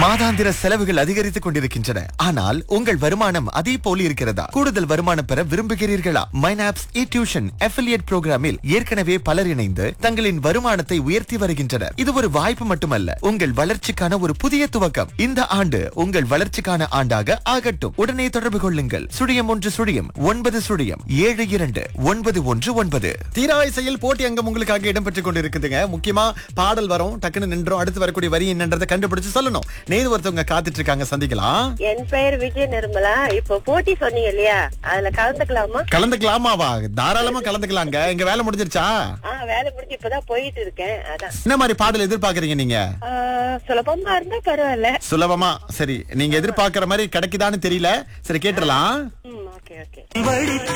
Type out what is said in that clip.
மாதாந்திர செலவுகள் அதிகரித்துக் கொண்டிருக்கின்றன ஆனால் உங்கள் வருமானம் அதே போல இருக்கிறதா கூடுதல் வருமானம் பெற விரும்புகிறீர்களா மைனாப்ஸ் இ டியூஷன் அஃபிலியேட் புரோகிராமில் ஏற்கனவே பலர் இணைந்து தங்களின் வருமானத்தை உயர்த்தி வருகின்றனர் இது ஒரு வாய்ப்பு மட்டுமல்ல உங்கள் வளர்ச்சிக்கான ஒரு புதிய துவக்கம் இந்த ஆண்டு உங்கள் வளர்ச்சிக்கான ஆண்டாக ஆகட்டும் உடனே தொடர்பு கொள்ளுங்கள் சுழியம் ஒன்று சுழியம் ஒன்பது சுழியம் ஏழு இரண்டு ஒன்பது ஒன்று ஒன்பது தீராயிசையில் போட்டி அங்கம் உங்களுக்காக இடம்பெற்றுக் கொண்டிருக்குதுங்க முக்கியமா பாடல் வரும் டக்குன்னு நின்றோம் அடுத்து வரக்கூடிய வரி என்னன்றதை கண்டுபிடிச்சு சொல்லணும் நேது ஒருத்தவங்க காத்துட்டு இருக்காங்க சந்திக்கலாம் என் பெயர் விஜய் நிர்மலா இப்போ போட்டி சொன்னீங்க இல்லையா அதுல கலந்துக்கலாமா கலந்துக்கலாமாவா தாராளமா கலந்துக்கலாங்க எங்க வேலை முடிஞ்சிருச்சா ஆ வேலை முடிஞ்சு இப்பதான் போயிட்டு இருக்கேன் அதான் என்ன மாதிரி பாடல் எதிர்பார்க்கறீங்க நீங்க ஆ, சுலபமா இருந்தா பரவாயில்ல சுலபமா சரி நீங்க எதிர்பார்க்கிற மாதிரி கிடைக்குதான்னு தெரியல சரி கேட்டுறலாம் ம் ஓகே ஓகே